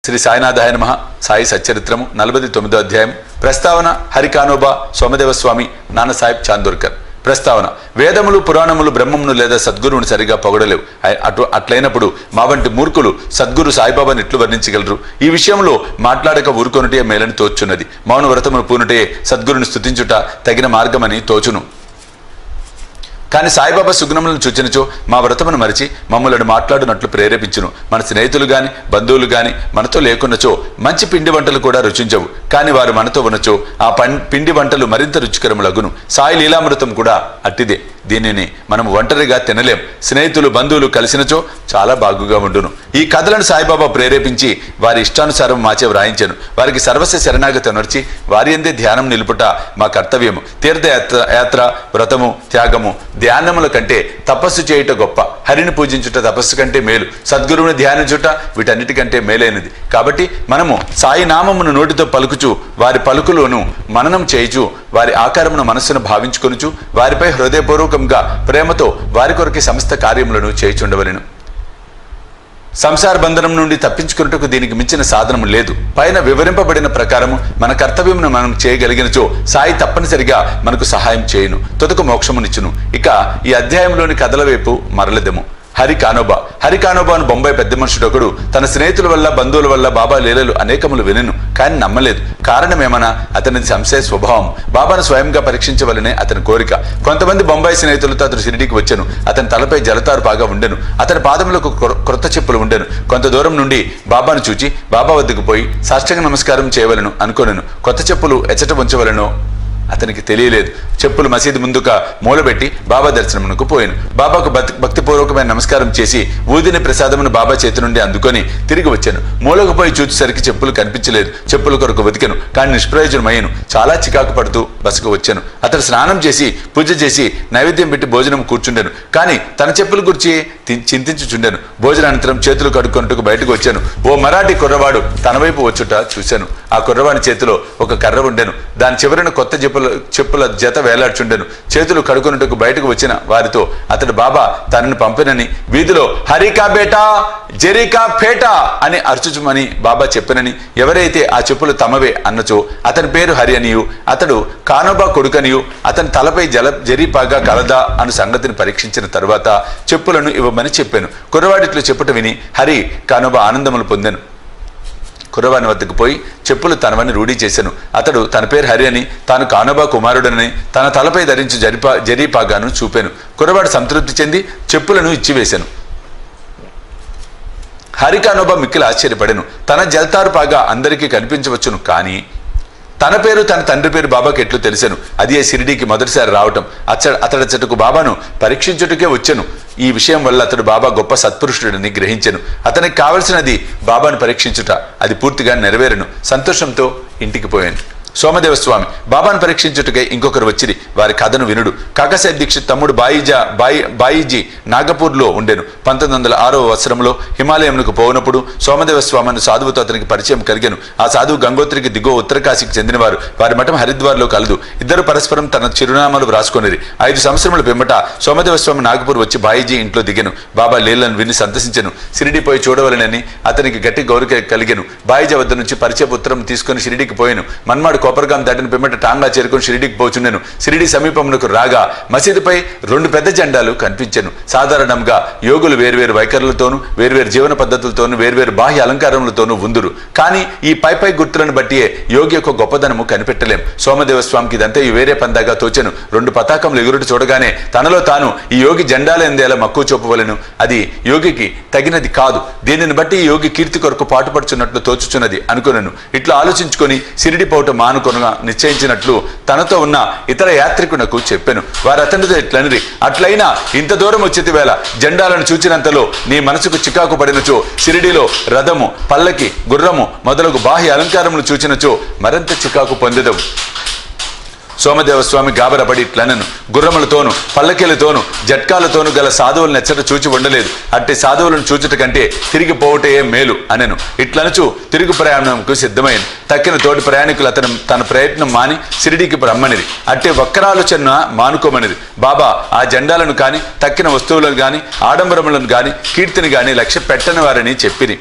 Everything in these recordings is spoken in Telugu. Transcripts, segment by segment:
శ్రీ సాయినాథాయ నమ సాయి సచ్చరిత్రము నలభై తొమ్మిదో అధ్యాయం ప్రస్తావన హరికానోబా సోమదేవ స్వామి నానాసాహెబ్ చాందోర్కర్ ప్రస్తావన వేదములు పురాణములు బ్రహ్మమును లేదా సద్గురువుని సరిగా పొగడలేవు అ- అటు అట్లయినప్పుడు మా వంటి మూర్ఖులు సద్గురు సాయిబాబాని ఎట్లు వర్ణించగలరు ఈ విషయంలో మాట్లాడక ఊరుకొనుటే మేలని తోచున్నది మౌన వ్రతమును పూనుటే సద్గురుని స్తుతించుట తగిన మార్గమని తోచును కానీ సాయిబాబా సుగుణములను చూచినచో మా వ్రతమును మరిచి మమ్మల్ని మాట్లాడినట్లు ప్రేరేపించును మన స్నేహితులు గాని బంధువులు గాని మనతో లేకున్నచో మంచి పిండి వంటలు కూడా రుచించవు కానీ వారు మనతో ఉన్నచో ఆ పం పిండి వంటలు మరింత రుచికరములగును సాయి లీలామృతం కూడా అట్టిదే దీనిని మనం ఒంటరిగా తినలేం స్నేహితులు బంధువులు కలిసినచో చాలా బాగుగా ఉండును ఈ కథలను సాయిబాబా ప్రేరేపించి వారి ఇష్టానుసారం మాచే వ్రాయించాను వారికి సర్వస్వ శరణాగతి నర్చి వారి ఎందే ధ్యానం నిలుపుట మా కర్తవ్యము తీర్థయాత్ర యాత్ర వ్రతము త్యాగము ధ్యానముల కంటే తపస్సు చేయుట గొప్ప హరిని పూజించుట తపస్సు కంటే మేలు సద్గురువుని ధ్యానించుట వీటన్నిటికంటే మేలైనది కాబట్టి మనము సాయి నామమును నోటితో పలుకుచు వారి పలుకులను మననం చేయుచు వారి ఆకారమును మనస్సును భావించుకొనుచు వారిపై హృదయపూర్వకంగా ప్రేమతో వారి కొరకి సమస్త కార్యములను చేయుచుండవలెను సంసార బంధనం నుండి తప్పించుకున్నట్టుకు దీనికి మించిన సాధనం లేదు పైన వివరింపబడిన ప్రకారము మన కర్తవ్యమును మనం చేయగలిగినచో సాయి తప్పనిసరిగా మనకు సహాయం చేయును తుదకు మోక్షమునిచ్చును ఇక ఈ అధ్యాయంలోని కథల వైపు మరలదెము హరి కానోబా హరి కానోబాను బొంబాయి పెద్ద మనుషుడు ఒకడు తన స్నేహితుల వల్ల బంధువుల వల్ల బాబా లీలలు అనేకములు వినను కానీ నమ్మలేదు కారణమేమన్నా అతనిది సంశయ స్వభావం బాబాను స్వయంగా పరీక్షించవలనే అతని కోరిక కొంతమంది బొంబాయి స్నేహితులతో అతను షిరిడీకి వచ్చాను అతని తలపై జలతారు బాగా ఉండెను అతని పాదములకు క్రొ- క్రొత్త చెప్పులు ఉండెను కొంత దూరం నుండి బాబాను చూచి బాబా వద్దకు పోయి సాష్టాంగ నమస్కారం చేయవలను అనుకొనెను కొత్త చెప్పులు ఎచ్చట ఉంచవలను అతనికి తెలియలేదు చెప్పులు మసీదు ముందుగా మూలబెట్టి బాబా దర్శనమునకు పోయాను బాబాకు భక్తి భక్తిపూర్వకమైన నమస్కారం చేసి ఊదిని ప్రసాదమును బాబా చేతి నుండి అందుకొని తిరిగి వచ్చాను మూలకు పోయి చూసేసరికి చెప్పులు కనిపించలేదు చెప్పుల కొరకు వెతికాను కానీ నిష్ప్రయోజనమయ్యాను చాలా చికాకు పడుతూ బసకు వచ్చాను అతడు స్నానం చేసి పూజ చేసి నైవేద్యం పెట్టి భోజనం కూర్చుండాను కానీ తన చెప్పుల గురించి తి- చింతించుచుండాను భోజనానంతరం చేతులు కడుక్కొనుటకు బయటకు వచ్చాను ఓ మరాఠీ కుర్రవాడు తన వైపు వచ్చుట చూశాను ఆ కుర్రవాడి చేతిలో ఒక కర్ర ఉండెను దాని చివరన కొత్త చెప్పుల చెప్పుల జత వేలాడుచుండెను చేతులు కడుకొనుటకు బయటకు వచ్చిన వారితో అతడు బాబా తనని పంపినని వీధిలో హరికా బేటా జెరికా ఫేటా అని అర్చుచుమని బాబా చెప్పినని ఎవరైతే ఆ చెప్పులు తమవే అన్నచో అతని పేరు హరి అనియు అతడు కానోబా కొడుకనియు అతని తలపై జల జరీపాగా కలదా అను సంగతిని పరీక్షించిన తరువాత చెప్పులను ఇవ్వమని చెప్పాను కుర్రవాడిట్లు చెప్పుట విని హరి కానోబా ఆనందములు పొందాను కుర్రవాని వద్దకు పోయి చెప్పులు తనవని రూఢీ చేశాను అతడు తన పేరు హరి అని తాను కానోబా కుమారుడనని తన తలపై ధరించి జరిపా జరీపాగాను చూపాను కుర్రవాడు సంతృప్తి చెంది చెప్పులను ఇచ్చివేశాను హరి కానోబా మిక్కిలి ఆశ్చర్యపడెను తన జల్తారు పాగా అందరికీ కనిపించవచ్చును కానీ తన పేరు తన తండ్రి పేరు బాబాకి ఎట్లు తెలిసాను అది ఏ షిరిడీకి మొదటిసారి రావటం అచ్చ అతడచ్చటకు బాబాను పరీక్షించుటకే వచ్చాను ఈ విషయం వల్ల అతడు బాబా గొప్ప సత్పురుషుడని గ్రహించెను అతనికి కావలసినది బాబాను పరీక్షించుట అది పూర్తిగా నెరవేరను సంతోషంతో ఇంటికి పోయాను సోమదేవ స్వామి బాబాను పరీక్షించుటకై ఇంకొకరు వచ్చిరి వారి కథను వినుడు కాకసాయి దీక్షిత్ తమ్ముడు బాయిజా బాయి బాయిజీ నాగపూర్లో ఉండెను పంతొమ్మిది వందల ఆరో వత్సరంలో హిమాలయంకు పోయినప్పుడు సోమదేవ స్వామి అనే సాధువుతో అతనికి పరిచయం కలిగాను ఆ సాధువు గంగోత్రికి దిగువ ఉత్తరకాశీకి చెందినవారు వారి మఠం హరిద్వార్లో కలదు ఇద్దరు పరస్పరం తన చిరునామాలు వ్రాసుకొనిరి ఐదు సంవత్సరముల పిమ్మట సోమదేవ స్వామి నాగపూర్ వచ్చి బాయిజీ ఇంట్లో దిగెను బాబా లీలను విని సంతసించెను షిరిడి పోయి చూడవలనని అతనికి గట్టి గౌరవ కలిగెను బాయిజా వద్ద నుంచి పరిచయ ఉత్తరం తీసుకుని షిరిడికి పోయాను మన్మాడు కోపర్గాం దాటిన పిమ్మట టాంగా చేరుకుని షిరిడికి పోచుండెను షిరిడి సమీపమునకు రాగా మసీదుపై రెండు పెద్ద జెండాలు కనిపించెను సాధారణంగా యోగులు వేర్వేరు వైఖరులతోనూ వేర్వేరు జీవన పద్ధతులతోనూ వేర్వేరు బాహ్య అలంకారములతోనూ ఉందురు కానీ ఈ పై పై గుర్తులను బట్టియే యోగి యొక్క గొప్పదనము కనిపెట్టలేం సోమదేవ స్వామికి ఇదంతా ఈ వేరే పందాగా తోచెను రెండు పతాకములు ఎగురుట చూడగానే తనలో తాను ఈ యోగి జెండాలు ఎందేలా మక్కువ చూపవలను అది యోగికి తగినది కాదు దీనిని బట్టి ఈ యోగి కీర్తి కొరకు పాటుపడుచున్నట్లు తోచుచున్నది అనుకున్నాను ఇట్లా ఆలోచించుకొని సిరిడి పోవట మానుకొనగా నిశ్చయించినట్లు తనతో ఉన్న ఇతర యాత్రికునకు చెప్పాను వారు అతనితో ఇట్లనిరి అట్లయినా ఇంత దూరం వచ్చేది వేళ జెండాలను చూచినంతలో నీ మనసుకు చికాకు పడినచో సిరిడిలో రథము పల్లకి గుర్రము మొదలగు బాహ్య అలంకారములు చూచినచో మరింత చికాకు పొందెదవు సోమదేవ స్వామి గాబరపడి ఇట్లనను గుర్రములతోను పల్లకీలతోను జట్కాలతోను గల సాధువులను ఎచ్చట చూచి ఉండలేదు అట్టి సాధువులను చూచుట కంటే తిరిగి పోవటే మేలు అనెను ఇట్లనుచు తిరుగు ప్రయాణంకు సిద్ధమైంది తక్కిన తోటి ప్రయాణికులు అతను తన ప్రయత్నం మాని సిరిడికి రమ్మనిది అట్టి వక్రాలోచన మానుకోమనిది బాబా ఆ జెండాలను కాని తక్కిన వస్తువులను గాని ఆడంబరములను గాని కీర్తిని గాని లక్ష్య పెట్టని వారని చెప్పిరి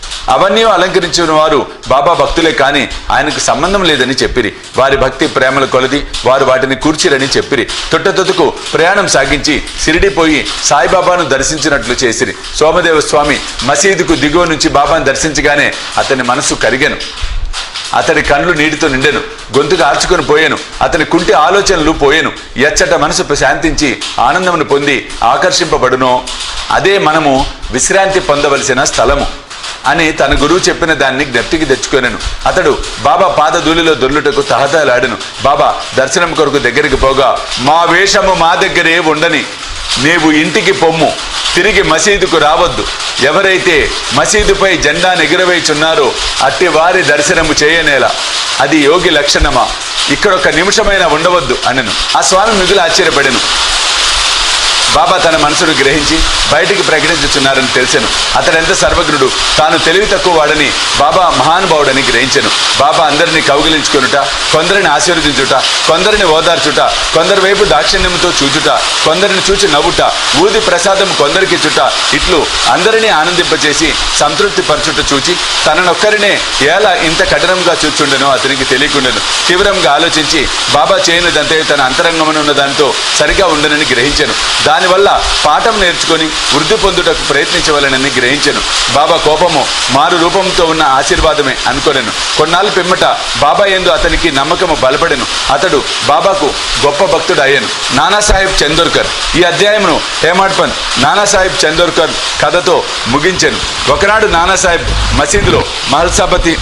అవన్నీ అలంకరించిన వారు బాబా భక్తులే కాని ఆయనకు సంబంధం లేదని చెప్పిరి వారి భక్తి ప్రేమల కొలది వారు వాటిని కూర్చిరని చెప్పిరి తొట్టతొతుకు ప్రయాణం సాగించి సిరిడి పోయి సాయిబాబాను దర్శించినట్లు చేసిరి సోమదేవ స్వామి మసీదుకు దిగువ నుంచి బాబాను దర్శించగానే అతని మనసు కరిగెను అతడి కండ్లు నీటితో నిండెను గొంతుకు ఆర్చుకొని పోయాను అతని కుంటి ఆలోచనలు పోయాను ఎచ్చట మనసు శాంతించి ఆనందమును పొంది ఆకర్షింపబడునో అదే మనము విశ్రాంతి పొందవలసిన స్థలము అని తన గురువు చెప్పిన దాన్ని జ్ఞప్తికి తెచ్చుకొనెను అతడు బాబా పాద ధూళిలో దొర్లుటకు తహతలాడెను బాబా దర్శనం కొరకు దగ్గరికి పోగా మా వేషము మా దగ్గరే ఉండని నీవు ఇంటికి పొమ్ము తిరిగి మసీదుకు రావద్దు ఎవరైతే మసీదుపై జెండాను ఎగురవేయుచున్నారో అట్టి వారి దర్శనము చేయనేలా అది యోగి లక్షణమా ఇక్కడ ఒక నిమిషమైనా ఉండవద్దు అనెను ఆ స్వామి మిగులు ఆశ్చర్యపడెను బాబా తన మనసును గ్రహించి బయటికి ప్రకటించుచున్నారని తెలిసెను అతడెంత సర్వజ్ఞుడు తాను తెలివి తక్కువ వాడని బాబా మహానుభావుడని గ్రహించెను బాబా అందరినీ కౌగిలించుకొనుట కొందరిని ఆశీర్వదించుట కొందరిని ఓదార్చుట కొందరి వైపు దాక్షిణ్యంతో చూచుట కొందరిని చూచి నవ్వుట ఊది ప్రసాదం కొందరికి చుట ఇట్లు అందరినీ ఆనందింపచేసి సంతృప్తి పరచుట చూచి తననొక్కరినే ఎలా ఇంత కఠినంగా చూచుండెనో అతనికి తెలియకుండెను తీవ్రంగా ఆలోచించి బాబా చేయనిదంతే తన అంతరంగమునున్న దానితో సరిగా ఉండనని గ్రహించెను దానివల్ల పాఠం నేర్చుకొని వృద్ధి పొందుటకు ప్రయత్నించవలనని గ్రహించెను బాబా కోపము మారు రూపంతో ఉన్న ఆశీర్వాదమే అనుకొనెను కొన్నాళ్ళు పిమ్మట బాబా ఎందు అతనికి నమ్మకము బలపడెను అతడు బాబాకు గొప్ప భక్తుడు అయ్యాను నానాసాహెబ్ చందోర్కర్ ఈ అధ్యాయమును హేమాడ్ పంత్ నానాసాహెబ్ చందోర్కర్ కథతో ముగించెను ఒకనాడు నానాసాహెబ్ మసీదులో మహల్సాపతి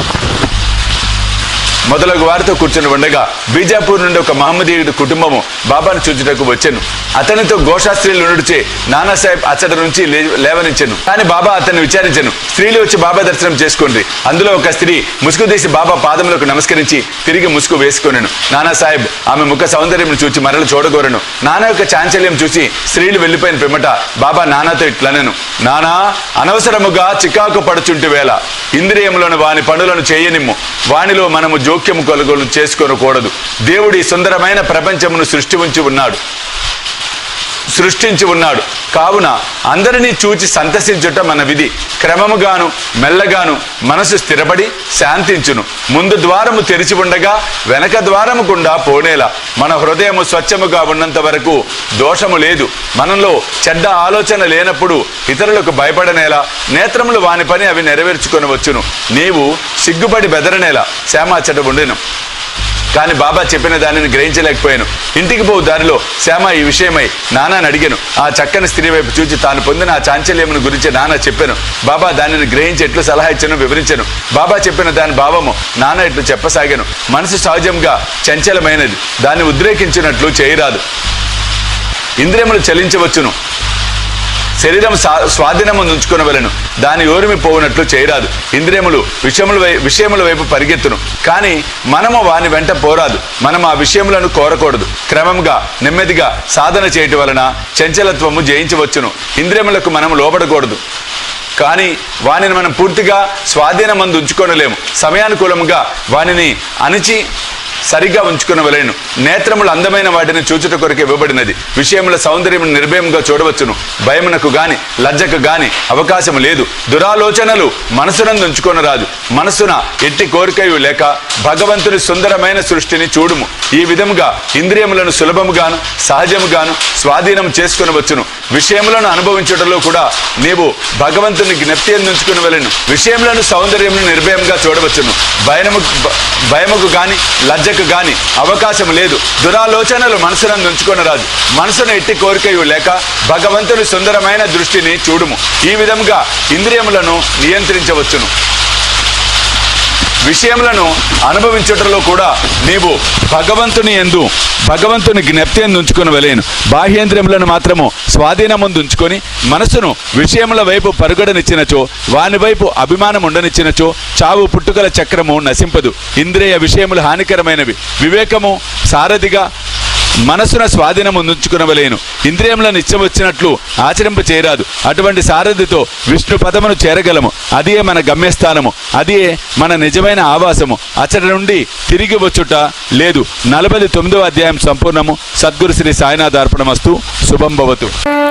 మొదలగు వారితో కూర్చుని ఉండగా బీజాపూర్ నుండి ఒక మహమ్మదీయుడి కుటుంబము బాబాను చూచుటకు వచ్చెను అతనితో గోషా స్త్రీలు ఉండుచే నానాసాహెబ్ అచ్చటి నుంచి లే- లేవనించెను కానీ బాబా అతన్ని విచారించెను స్త్రీలు వచ్చి బాబా దర్శనం చేసుకోండి అందులో ఒక స్త్రీ ముసుగు తీసి బాబా పాదములకు నమస్కరించి తిరిగి ముసుగు వేసుకొనెను నానాసాహెబ్ ఆమె ముఖ సౌందర్యం చూచి మరలు చూడగోరెను నానా యొక్క చాంచల్యం చూసి స్త్రీలు వెళ్లిపోయిన పిమ్మట బాబా నానాతో ఇట్లనెను నానా అనవసరముగా చికాకు పడుచుంటి వేళ ఇంద్రియములను వాని పనులను చేయనిమ్ము వానిలో మనము జోక్యము కొలుగోలు చేసుకొనకూడదు దేవుడి సుందరమైన ప్రపంచమును సృష్టి ఉంచి ఉన్నాడు సృష్టించి ఉన్నాడు కావున అందరినీ చూచి సంతసించుట మన విధి క్రమముగాను మెల్లగాను మనసు స్థిరపడి శాంతించును ముందు ద్వారము తెరిచి ఉండగా వెనక ద్వారము గుండా పోనేలా మన హృదయము స్వచ్ఛముగా ఉన్నంత వరకు దోషము లేదు మనలో చెడ్డ ఆలోచన లేనప్పుడు ఇతరులకు భయపడనేలా నేత్రములు వాని పని అవి నెరవేర్చుకొనవచ్చును నీవు సిగ్గుపడి బెదరనేలా శ్యామాచట ఉండెను కానీ బాబా చెప్పిన దానిని గ్రహించలేకపోయాను ఇంటికి పోవు దారిలో శ్యామ ఈ విషయమై నానాని అడిగాను ఆ చక్కని స్త్రీ వైపు చూచి తాను పొందిన ఆ చాంచల్యమును గురించి నాన్న చెప్పాను బాబా దానిని గ్రహించి ఎట్లు సలహా ఇచ్చాను వివరించాను బాబా చెప్పిన దాని భావము నాన్న ఇట్లు చెప్పసాగాను మనసు సహజంగా చంచలమైనది దాన్ని ఉద్రేకించినట్లు చేయరాదు ఇంద్రియములు చలించవచ్చును శరీరం సా- స్వాధీనము ఉంచుకునవలను దాని ఓరిమి పోవునట్లు చేయరాదు ఇంద్రియములు విషయముల వై విషయముల వైపు పరిగెత్తును కానీ మనము వాని వెంట పోరాదు మనం ఆ విషయములను కోరకూడదు క్రమంగా నెమ్మదిగా సాధన చేయటం వలన చంచలత్వము జయించవచ్చును ఇంద్రియములకు మనం లోబడకూడదు కానీ వానిని మనం పూర్తిగా స్వాధీనమందు ఉంచుకొనలేము సమయానుకూలముగా వానిని అణిచి సరిగా ఉంచుకునవలేను నేత్రములు అందమైన వాటిని చూచుట కొరకు ఇవ్వబడినది విషయముల సౌందర్యం నిర్భయంగా చూడవచ్చును భయమునకు గాని లజ్జకు గాని అవకాశం లేదు దురాలోచనలు మనసునందు ఉంచుకొనరాదు మనసున ఎట్టి కోరికయు లేక భగవంతుని సుందరమైన సృష్టిని చూడుము ఈ విధముగా ఇంద్రియములను సులభముగాను సహజముగాను స్వాధీనం చేసుకునవచ్చును విషయములను అనుభవించుటలో కూడా నీవు భగవంతుని జ్ఞప్తి అందించుకుని వెళ్ళను విషయములను సౌందర్యమును నిర్భయంగా చూడవచ్చును భయము భయముకు గాని లజ్జకు గాని అవకాశం లేదు దురాలోచనలు మనసునందు ఉంచుకొని రాదు మనసును ఎట్టి కోరికయు లేక భగవంతుని సుందరమైన దృష్టిని చూడుము ఈ విధముగా ఇంద్రియములను నియంత్రించవచ్చును విషయములను అనుభవించుటలో కూడా నీవు భగవంతుని ఎందు భగవంతుని జ్ఞప్తి ఎందు ఉంచుకుని వెళ్ళేను బాహ్యేంద్రియములను మాత్రము స్వాధీనముందు ఉంచుకొని మనసును విషయముల వైపు పరుగడనిచ్చినచో వాని వైపు అభిమానం ఉండనిచ్చినచో చావు పుట్టుకల చక్రము నశింపదు ఇంద్రియ విషయములు హానికరమైనవి వివేకము సారథిగా మనసున స్వాధీనం ఉంచుకునవలేను ఇంద్రియములను ఇచ్చవచ్చినట్లు ఆచరింప చేయరాదు అటువంటి సారథితో విష్ణు పదమును చేరగలము అదే మన గమ్యస్థానము అదే మన నిజమైన ఆవాసము అచ్చటి నుండి తిరిగి వచ్చుట లేదు నలభై తొమ్మిదవ అధ్యాయం సంపూర్ణము సద్గురు శ్రీ సాయినాథ్ అర్పణమస్తు శుభం భవతు